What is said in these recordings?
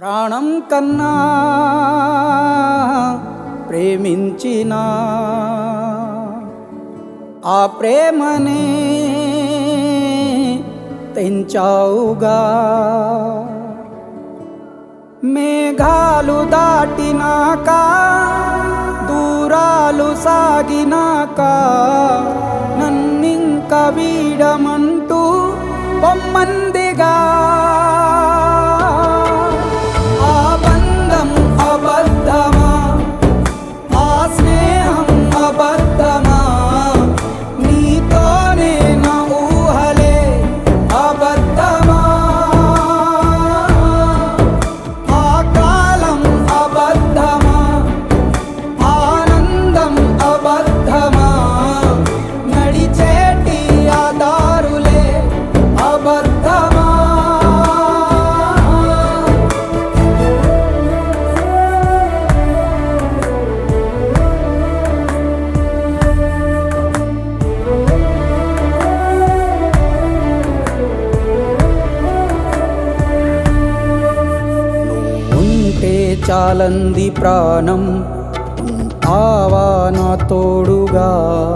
ప్రాణం కన్నా ప్రేమించిన ఆ ప్రేమనే తెంచావుగా మేఘాలు దాటినాక దూరాలు సాగినాక నన్నింక వీడమంటూ పొమ్మందిగా ఆ బంధం అబద్ధమా ఆ స్నేహం అబద్ధమా నీతోనే నా ఊహలే అబద్ధమా ఆ కాలం అబద్ధమా ఆనందం అబద్ధమా నడిచేటి ఆ దారులే అబద్ధమా ఉంటే చాలంది ప్రాణం ఉంటావా నా తోడుగా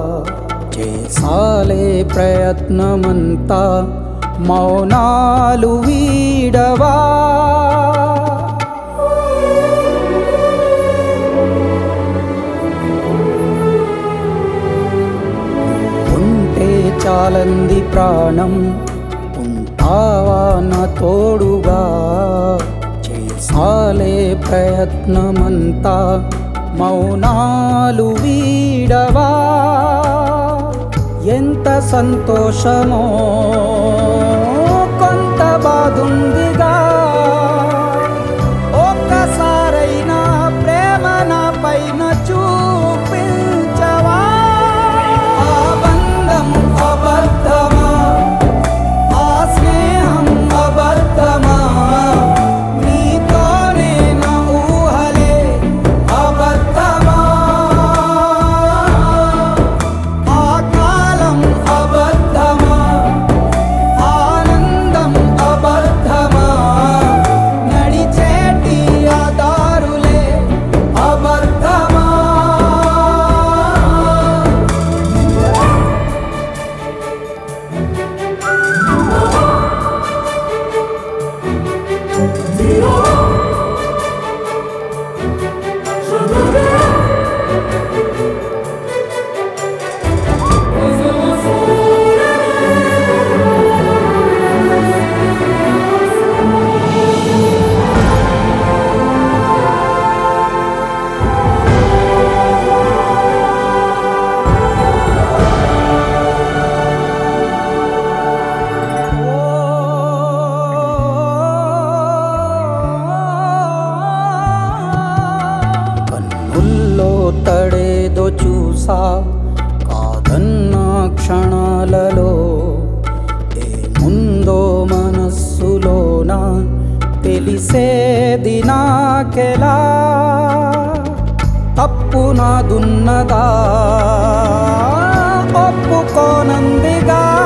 చేసాలే ప్రయత్నమంతా మౌనాలు వీడవా ఉంటే చాలంది ప్రాణం ఉంటావా నా తోడుగా చేసాలే ప్రయత్నమంతా మౌనాలు వీడవా ఎంత సంతోషమో కొంత బాధుందిగా ఒక్కసారైనా ప్రేమ నా పైన చూపించవా ఆ బంధం అబద్ధమా ఆ స్నేహం అబద్ధమా నీతోనే నా ఊహలే అబద్ధమా ఆ కాలం అబద్ధమా ఆనందం అబద్ధమా నడిచేటి ఆ దారులే అబద్ధమా కన్నుల్లో తడేదో చూసా కాదన్న క్షణాలలో ఏముందో మనస్సులోన తెలిసేది నాకెలా తప్పు నాదున్నదా ఒప్పుకోనందిగా